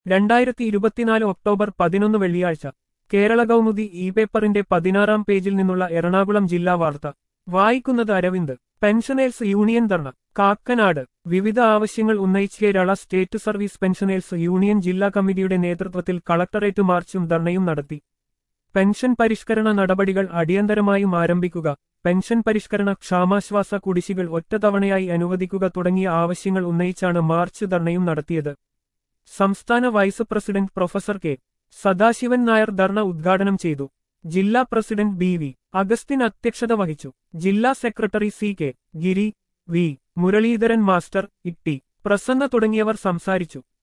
രണ്ടായിരത്തി ഇരുപത്തിനാല് ഒക്ടോബർ പതിനൊന്ന് വെള്ളിയാഴ്ച കേരള കൗമുദി ഇ പേപ്പറിന്റെ പതിനാറാം പേജിൽ നിന്നുള്ള എറണാകുളം ജില്ലാ വാർത്ത വായിക്കുന്നത് അരവിന്ദ് പെൻഷനേഴ്സ് യൂണിയൻ ധർണ കാക്കനാട് വിവിധ ആവശ്യങ്ങൾ ഉന്നയിച്ച് Kerala state service pensioners union ജില്ലാ കമ്മിറ്റിയുടെ നേതൃത്വത്തിൽ കളക്ടറേറ്റ് മാർച്ചും ധർണയും നടത്തി പെൻഷൻ പരിഷ്കരണ നടപടികൾ അടിയന്തരമായും ആരംഭിക്കുക പെൻഷൻ പരിഷ്കരണ ക്ഷാമാശ്വാസ കുടിശ്ശികൾ ഒറ്റതവണയായി അനുവദിക്കുക തുടങ്ങിയ ആവശ്യങ്ങൾ ഉന്നയിച്ചാണ് മാർച്ച് ധർണയും നടത്തിയത് സംസ്ഥാന vice president professor K Sadasivan Nair dharna ഉദ്ഘാടനം ചെയ്തു ജില്ലാ പ്രസിഡന്റ് ബി വി അഗസ്റ്റിൻ അധ്യക്ഷത വഹിച്ചു ജില്ലാ secretary C K Giri V Muraleedharan master Itty Prasanna തുടങ്ങിയവർ സംസാരിച്ചു